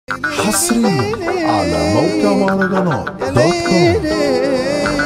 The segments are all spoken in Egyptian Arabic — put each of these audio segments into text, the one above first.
حصريا على موقع مهرجانات دوت كوم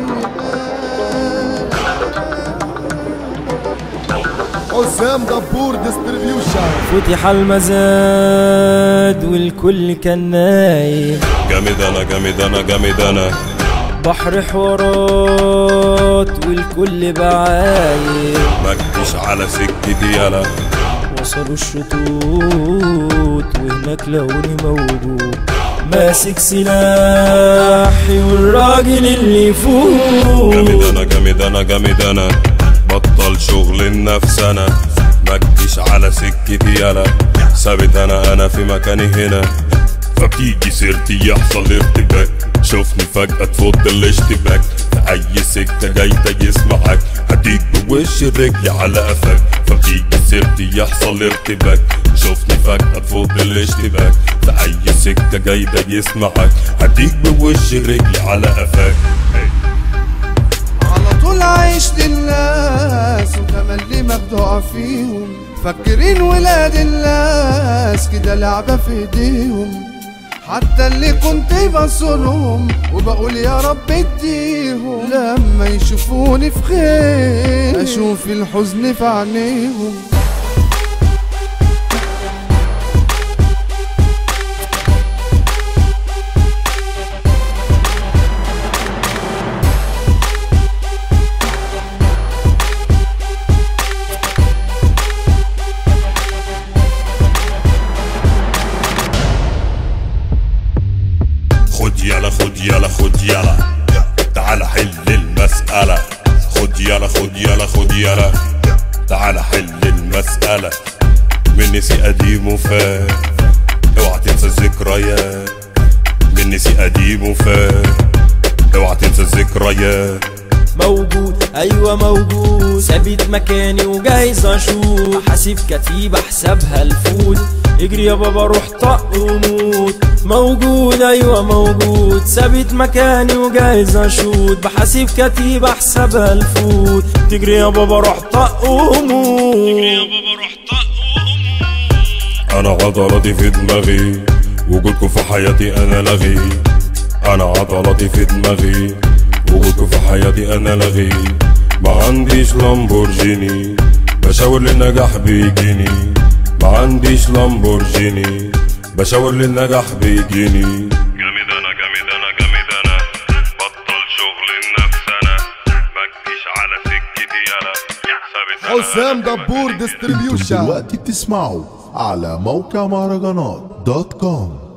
حسام دبور ديستريبيوشن فتح المزاد والكل كان نايم جامد انا جامد انا جامد انا بحر حوارات والكل بعايم مجدش على سكتي يالا وصلوا الشطوط وهناك لوني موجود ماسك سلاحي والراجل اللي فوق جامد انا جامد انا جامد انا بطل شغل النفس انا مجدش على سكتي يالا ثابت انا انا في مكاني هنا فبتيجي سيرتي يحصل ارتباك شوفني فجأة تفض الاشتباك في أي سكة جاية يسمعك هديك بوش الرجل على قفاك فبتيجي سيرتي يحصل ارتباك شوفني فجأة تفض الاشتباك في أي سكة جاية يسمعك هديك بوش الرجل على قفاك hey. على طول عايش للناس وتملي مخدوع فيهم فاكرين ولاد الناس كده لعبة في ايديهم حتى اللي كنت بصرهم وبقول يا رب اديهم لما يشوفوني في خير اشوف الحزن في عينيهم خد يلا خد يلا خد يلا تعال حل المسألة خد يلا خد يلا خد يلا تعال حل المسألة من نسي قديم وفات اوعى تنسى الذكريات من نسي قديم وفات اوعى تنسى الذكريات موجود ايوه موجود ثابت مكاني وجايز اشوف حاسب كتيبة حسابها الفوت اجري يا بابا روح طق وموت موجود ايوه موجود ثابت مكاني وجايز اشوت بحاسب كتيبة حسابها الفوت تجري يا بابا روح طق وموت انا عضلاتي في دماغي وجودكم في حياتي انا لغي انا عضلاتي في دماغي وجودكم في حياتي انا لغي ما عنديش لامبورجيني بشاور للنجاح بيجيني ما عنديش لامبورجيني بشاور للنجاح بيجيني جامد انا جامد انا جامد انا بطل شغل النفس انا مجديش على سكتي يالا ثابت أنا حسام أنا في دبور مكاني هنا. انتم ديستريبيوشن دلوقتي بتسمعوا على موقع مهرجانات دوت كوم